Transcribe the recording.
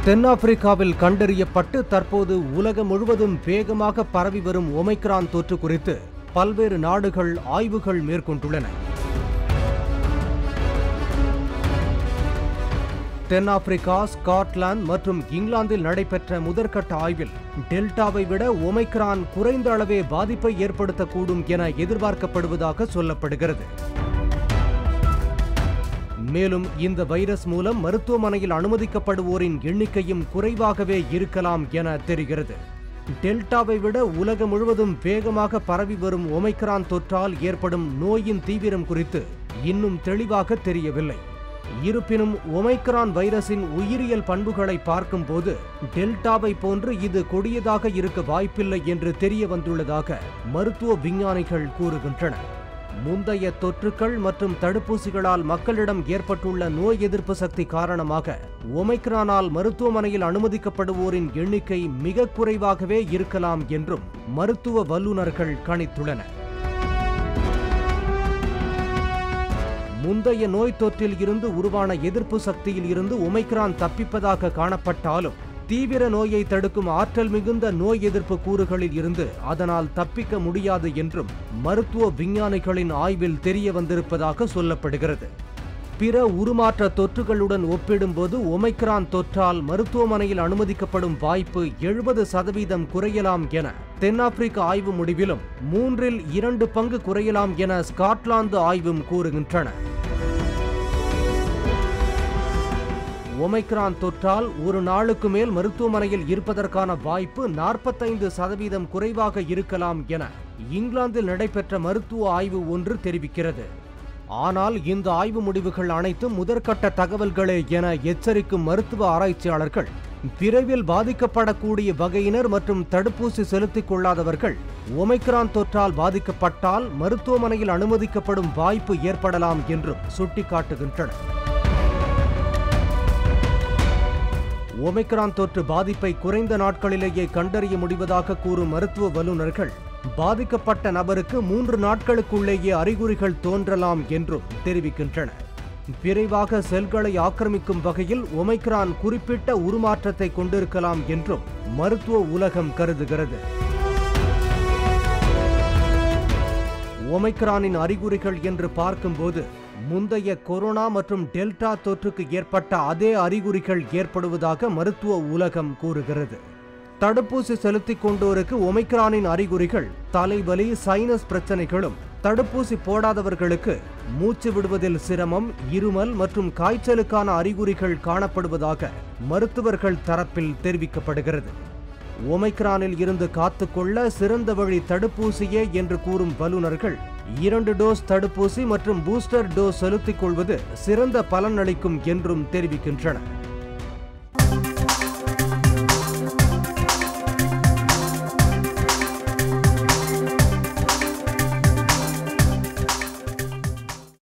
தென்னாப்பிரிக்காவில் கண்டறியப்பட்டு தற்போது உலகம் முழுவதும் வேகமாக பரவி வரும் ஒமைக்ரான் தொற்று குறித்து பல்வேறு நாடுகள் ஆய்வுகள் மேற்கொண்டுள்ளன தென்னாப்பிரிக்கா ஸ்காட்லாந்து மற்றும் இங்கிலாந்தில் நடைபெற்ற முதற்கட்ட ஆய்வில் டெல்டாவை விட ஒமைக்ரான் குறைந்த அளவே பாதிப்பை ஏற்படுத்தக்கூடும் என எதிர்பார்க்கப்படுவதாக சொல்லப்படுகிறது மேலும் இந்த வைரஸ் மூலம் மருத்துவமனையில் அனுமதிக்கப்படுவோரின் எண்ணிக்கையும் குறைவாகவே இருக்கலாம் என தெரிகிறது டெல்டாவை விட உலகம் முழுவதும் வேகமாக பரவி வரும் ஒமைக்ரான் தொற்றால் ஏற்படும் நோயின் தீவிரம் குறித்து இன்னும் தெளிவாக தெரியவில்லை இருப்பினும் ஒமைக்ரான் வைரஸின் உயிரியல் பண்புகளை பார்க்கும்போது டெல்டாவை போன்று இது கொடியதாக இருக்க வாய்ப்பில்லை என்று தெரிய வந்துள்ளதாக மருத்துவ விஞ்ஞானிகள் கூறுகின்றனர் முந்தைய தொற்றுக்கள் மற்றும் தடுப்பூசிகளால் மக்களிடம் ஏற்பட்டுள்ள நோய் எதிர்ப்பு சக்தி காரணமாக ஒமைக்ரானால் மருத்துவமனையில் அனுமதிக்கப்படுவோரின் எண்ணிக்கை மிக குறைவாகவே இருக்கலாம் என்றும் மருத்துவ வல்லுநர்கள் கணித்துள்ளனர் முந்தைய நோய் தொற்றில் இருந்து உருவான எதிர்ப்பு சக்தியில் இருந்து ஒமைக்ரான் தப்பிப்பதாக காணப்பட்டாலும் தீவிர நோயை தடுக்கும் ஆற்றல் மிகுந்த நோய் எதிர்ப்பு கூறுகளில் இருந்து அதனால் தப்பிக்க முடியாது என்றும் மருத்துவ விஞ்ஞானிகளின் ஆய்வில் தெரிய வந்திருப்பதாக சொல்லப்படுகிறது பிற உருமாற்ற தொற்றுகளுடன் ஒப்பிடும்போது ஒமைக்ரான் தொற்றால் மருத்துவமனையில் அனுமதிக்கப்படும் வாய்ப்பு எழுபது சதவீதம் குறையலாம் என தென்னாப்பிரிக்க ஆய்வு முடிவிலும் மூன்றில் இரண்டு பங்கு குறையலாம் என ஸ்காட்லாந்து ஆய்வும் கூறுகின்றன ஒமைக்ரான் தொற்றால் ஒரு நாளுக்கு மேல் மருத்துவமனையில் இருப்பதற்கான வாய்ப்பு நாற்பத்தைந்து சதவீதம் குறைவாக இருக்கலாம் என இங்கிலாந்தில் நடைபெற்ற மருத்துவ ஆய்வு ஒன்று தெரிவிக்கிறது ஆனால் இந்த ஆய்வு முடிவுகள் அனைத்தும் முதற்கட்ட தகவல்களே என எச்சரிக்கும் மருத்துவ ஆராய்ச்சியாளர்கள் விரைவில் பாதிக்கப்படக்கூடிய வகையினர் மற்றும் தடுப்பூசி செலுத்திக் கொள்ளாதவர்கள் ஒமைக்ரான் தொற்றால் பாதிக்கப்பட்டால் மருத்துவமனையில் அனுமதிக்கப்படும் வாய்ப்பு ஏற்படலாம் என்றும் சுட்டிக்காட்டுகின்றனர் ஒமைக்ரான் தொற்று பாதிப்பை குறைந்த நாட்களிலேயே கண்டறிய முடிவதாக கூறும் மருத்துவ வல்லுநர்கள் பாதிக்கப்பட்ட நபருக்கு மூன்று நாட்களுக்குள்ளேயே அறிகுறிகள் தோன்றலாம் என்றும் தெரிவிக்கின்றனர் விரைவாக செல்களை ஆக்கிரமிக்கும் வகையில் ஒமைக்ரான் குறிப்பிட்ட உருமாற்றத்தை கொண்டிருக்கலாம் என்றும் மருத்துவ உலகம் கருதுகிறது ஒமைக்ரானின் அறிகுறிகள் என்று பார்க்கும்போது முந்தைய கொரோனா மற்றும் டெல்டா தொற்றுக்கு ஏற்பட்ட அதே அறிகுறிகள் ஏற்படுவதாக மருத்துவ உலகம் கூறுகிறது தடுப்பூசி செலுத்திக் கொண்டோருக்கு ஒமைக்ரானின் அறிகுறிகள் தலைவலி சைனஸ் பிரச்சனைகளும் தடுப்பூசி போடாதவர்களுக்கு மூச்சு விடுவதில் சிரமம் இருமல் மற்றும் காய்ச்சலுக்கான அறிகுறிகள் காணப்படுவதாக மருத்துவர்கள் தரப்பில் தெரிவிக்கப்படுகிறது ஒமைக்ரானில் இருந்து காத்துக்கொள்ள சிறந்த வழி தடுப்பூசியே என்று கூறும் வல்லுநர்கள் இரண்டு டோஸ் தடுப்பூசி மற்றும் பூஸ்டர் டோஸ் செலுத்திக் கொள்வது சிறந்த பலன் அளிக்கும் என்றும் தெரிவிக்கின்றனர்